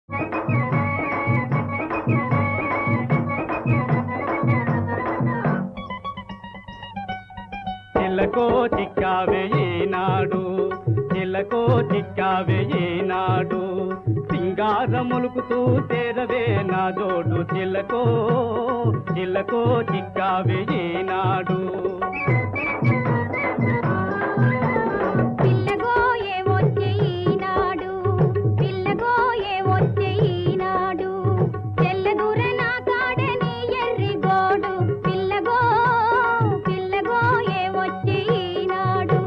చిలకో చిక్కావే ఈనాడు చిలకో చిక్కావే ఈనాడు సింగారములుకుతూ చేరవే నా జోడు చిలకో చిలకో చిక్కావే ఈనాడు పిల్లగోయే వచ్చే ఈనాడు పిల్లగోయే వచ్చే ఈనాడు తెల్లదూర నా కాడని ఎర్రి గోడు పిల్లగో పిల్లగోయే వచ్చే ఈనాడు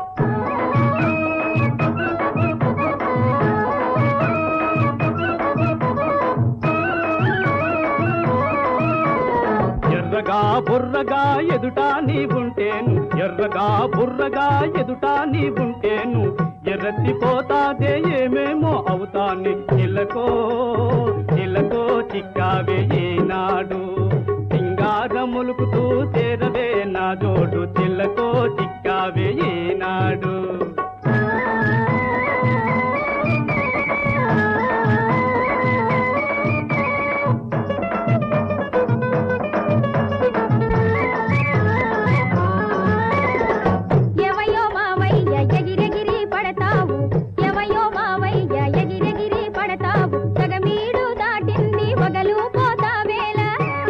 ఎర్రగా బుర్రగా ఎదుట నీవుంటేను ఎర్రగా బుర్రగా ఎదుట నీవుంటేను ఎర్రతిపోతాదే ఏమేమో అవుతాని చిలకో చిలకో చిక్కావే ఈనాడు సింగారములుకుతూ చేరవే నా జోడు చిలకో చిక్కావే ఈనాడు ఎవయో మావయ్య ఎగిరెగిరి పడతావు ఎవయో మావయ్య ఎగిరెగిరి పడతావు సగమీడు దాటింది వగలు పోతావేల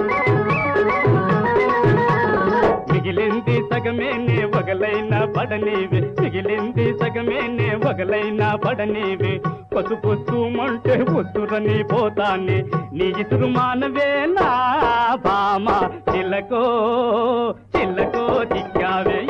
మిగిలింది సగమేనే వగలైన పడనీవి మిగిలింది సగమేనే వగలైన పడనీవి పసుపు మంటే ఉసురని పోతానే నీ ఇసురు మానవే నా బామ చిలకో చిలకో చిక్కావే